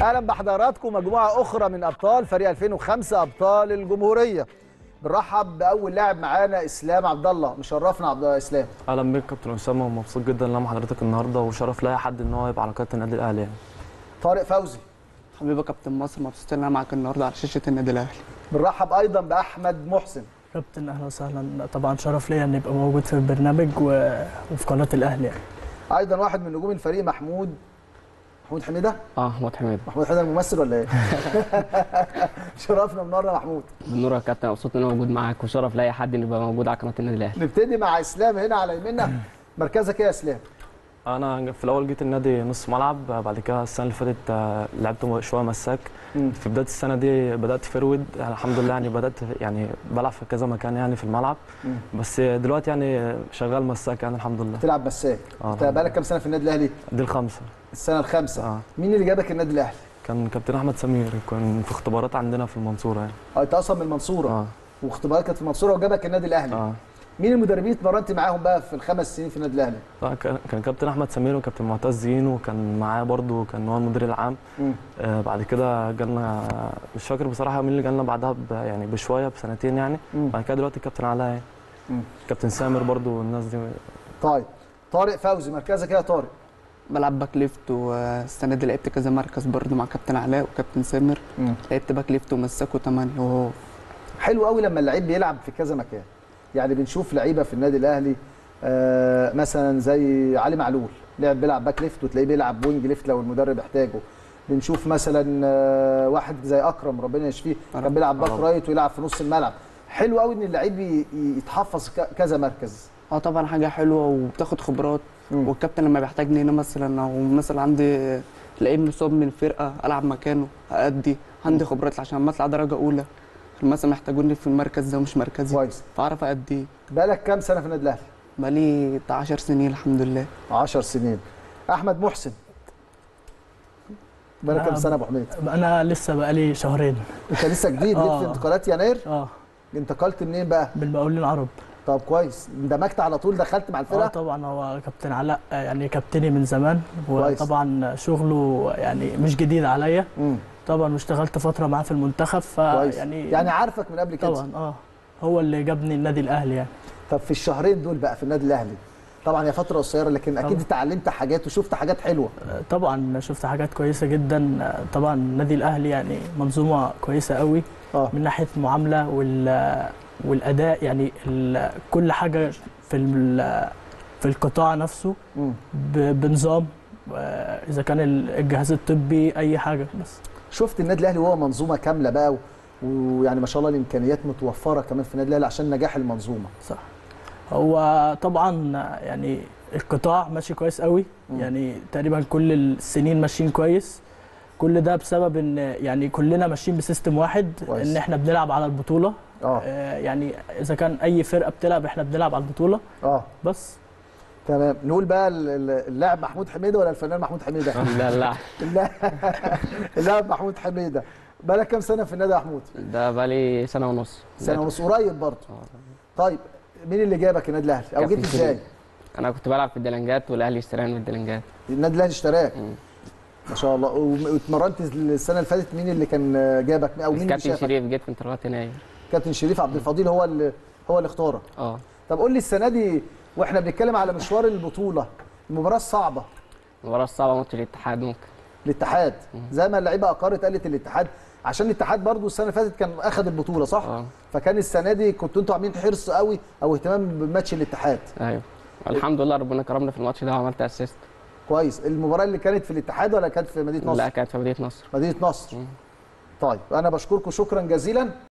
اهلا بحضراتكم مجموعه اخرى من ابطال فريق 2005 ابطال الجمهوريه بنرحب باول لاعب معانا اسلام عبد الله مشرفنا عبد الله اسلام اهلا بيك كابتن اسامه ومبسوط جدا ان انا مع حضرتك النهارده وشرف لاي حد ان هو يبقى على قناه النادي الاهلي يعني طارق فوزي حبيبي يا كابتن مصر مبسوط ان انا معاك النهارده على شاشه النادي الاهلي بنرحب ايضا باحمد محسن كابتن اهلا وسهلا طبعا شرف ليا ان ابقى موجود في البرنامج و... وفي قناه الاهلي يعني ايضا واحد من نجوم الفريق محمود محمود حميده اه محمود حميد محمود حميده الممثل ولا ايه شرفنا النهارده محمود بالنور يا كابتن مبسوط ان انا موجود معاك وشرف لاي حد ان يبقى موجود على قناه النادي الاهلي نبتدي مع اسلام هنا على يميننا مركزك ايه يا اسلام انا في الاول جيت النادي نص ملعب بعد كده السنه اللي فاتت آه، لعبت شويه مساك مم. في بدايه السنه دي بدات فرود الحمد لله يعني بدات يعني بلعب في كذا مكان يعني في الملعب مم. بس دلوقتي يعني شغال مساك يعني الحمد لله تلعب مساك آه، انت بقالك كام سنه في النادي الاهلي دي الخامسه السنه الخامسه اه مين اللي جابك النادي الاهلي كان كابتن احمد سمير كان في اختبارات عندنا في المنصوره يعني اه انت اصلا من المنصوره اه واختبارات كانت في المنصوره وجابك النادي الاهلي اه مين المدربين اتمرنت معاهم بقى في الخمس سنين في النادي الاهلي لا، كان كان كابتن احمد سمير وكابتن معتز زينو وكان معاه برضو كان هو المدير العام مم. آه بعد كده جالنا مش فاكر بصراحه مين اللي جالنا بعدها ب- يعني بشويه بسنتين يعني مم. بعد كده دلوقتي الكابتن علاء يعني. مم. كابتن سامر برضو والناس دي طيب طارق فوزي مركزك ايه يا طارق بلعب باك ليفت والسنه دي لعبت كذا مركز برضه مع كابتن علاء وكابتن سامر لعبت باك ليفت ومساك وثمانية وهو حلو قوي لما اللعيب بيلعب في كذا مكان يعني بنشوف لعيبه في النادي الاهلي آه مثلا زي علي معلول لعب بيلعب باك ليفت وتلاقيه بيلعب وينج ليفت لو المدرب احتاجه بنشوف مثلا آه واحد زي اكرم ربنا يشفيه كان رب. بيلعب باك رب. رايت ويلعب في نص الملعب حلو قوي ان اللعيب ي- يتحفظ ك- كذا مركز اه طبعا حاجه حلوه وبتاخد خبرات مم. والكابتن لما بيحتاجني هنا مثلا او مثلا عندي لعيب مصاب من فرقه العب مكانه اادي عندي خبرات عشان لما اطلع درجه اولى مثلا محتاجوني في المركز ده ومش مركزي كويس فاعرف ادي بقالك كام سنه في النادي الاهلي بقالي بتاع 10 سنين الحمد لله 10 سنين احمد محسن بقالك كام أنا- سنه يا ابو حميد انا لسه بقالي شهرين انت لسه جديد جيت في آه. انتقالات يناير اه انتقلت منين بقى بالمقاولين العرب طب كويس اندمجت على طول دخلت مع اه الفرقه طبعا هو كابتن علاء آه، يعني كابتني من زمان كويس. وطبعا شغله يعني مش جديد عليا مم. طبعا واشتغلت فتره معاه في المنتخب ف كويس يعني يعني عارفك من قبل كده طبعا اه هو اللي جابني النادي الاهلي يعني طب في الشهرين دول بقى في النادي الاهلي طبعا هي فتره قصيره لكن اكيد طبعا. اتعلمت حاجات وشفت حاجات حلوه آه، طبعا شفت حاجات كويسه جدا آه، طبعا النادي الاهلي يعني منظومه كويسه قوي اه من ناحيه المعامله وال والاداء يعني ال- كل حاجه في ال- في القطاع نفسه مم. ب- بنظام آه، اذا كان ال- الجهاز الطبي اي حاجه بس شفت النادي الاهلي وهو منظومه كامله بقى و- ويعني ما شاء الله الامكانيات متوفره كمان في النادي الاهلي عشان نجاح المنظومه صح هو طبعا يعني القطاع ماشي كويس قوي مم. يعني تقريبا كل السنين ماشيين كويس كل ده بسبب ان يعني كلنا ماشيين بسيستم واحد كويس. ان احنا بنلعب على البطوله اه آه، يعني اذا كان اي فرقه بتلعب احنا بنلعب على البطوله اه بس تمام نقول بقى ال- ال- اللاعب محمود حميده ولا الفنان محمود حميده لا لا اللاعب- اللاعب محمود حميده بقالك كام سنه في النادي يا محمود ده بقالي سنه ونص سنه ونص قريب برضه آه. طيب مين اللي جابك النادي الاهلي او كابتن جيت ازاي شريف. انا كنت بلعب في الدلنجات والاهلي اشتراني من الدلنجات النادي الاهلي اشتراك مم. ما شاء الله وم- واتمرنت السنه اللي فاتت مين اللي كان جابك او مين اللي الكابتن شافك شريف جيت في انتقالات يناير كابتن شريف عبد الفضيل هو اللي هو اللي اختارك اه طب قول لي السنه دي واحنا بنتكلم على مشوار البطوله المباراه الصعبه المباراه الصعبه ماتش الاتحاد ممكن الاتحاد مم. زي ما اللعيبه اقرت قالت الاتحاد عشان الاتحاد برضو السنه اللي فاتت كان اخذ البطوله صح اه فكان السنه دي كنتوا انتوا عاملين حرص قوي او اهتمام بماتش الاتحاد ايوه الحمد لله ربنا كرمنا في الماتش ده وعملت اسيست كويس المباراه اللي كانت في الاتحاد ولا كانت في مدينه نصر لا كانت في مدينه نصر مدينه نصر مم. طيب انا بشكركم شكرا جزيلا